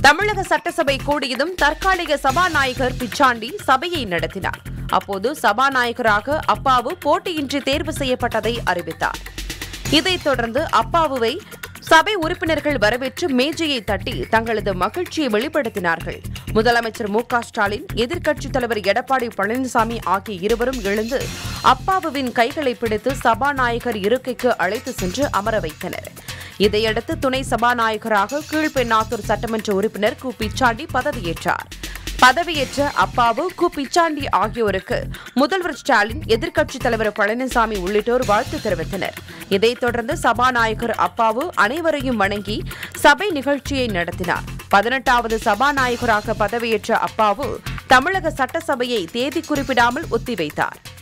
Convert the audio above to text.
தமிழக சட்டசபை கூடியதும் தற்காலிக சபாநாயகர் பிச்சாண்டி சபையை நடத்தினார் அப்போது சபாநாயகராக அப்பாவு போட்டியின்றி தேர்வு செய்யப்பட்டதை அறிவித்தார் இதைத் தொடர்ந்து அப்பாவுவை சபை உறுப்பினர்கள் வரவேற்று மேஜையை தட்டி தங்களது மகிழ்ச்சியை வெளிப்படுத்தினார்கள் முதலமைச்சர் மு க ஸ்டாலின் எதிர்க்கட்சித் தலைவர் எடப்பாடி பழனிசாமி ஆகிய இருவரும் எழுந்து அப்பாவுவின் கைகளை பிடித்து சபாநாயகர் இருக்கைக்கு அழைத்து சென்று அமர வைத்தனர் இதையடுத்து துணை சபாநாயகராக கீழ்பெண்ணாத்தூர் சட்டமன்ற உறுப்பினர் கு பிச்சாண்டி பதவியேற்றார் பதவியேற்ற அப்பாவு கு பிச்சாண்டி ஆகியோருக்கு முதல்வர் ஸ்டாலின் எதிர்க்கட்சித் தலைவர் பழனிசாமி உள்ளிட்டோர் வாழ்த்து தெரிவித்தனர் இதைத் தொடர்ந்து சபாநாயகர் அப்பாவு அனைவரையும் வணங்கி சபை நிகழ்ச்சியை நடத்தினார் பதினெட்டாவது சபாநாயகராக பதவியேற்ற அப்பாவு தமிழக சட்டசபையை தேதி குறிப்பிடாமல் ஒத்திவைத்தார்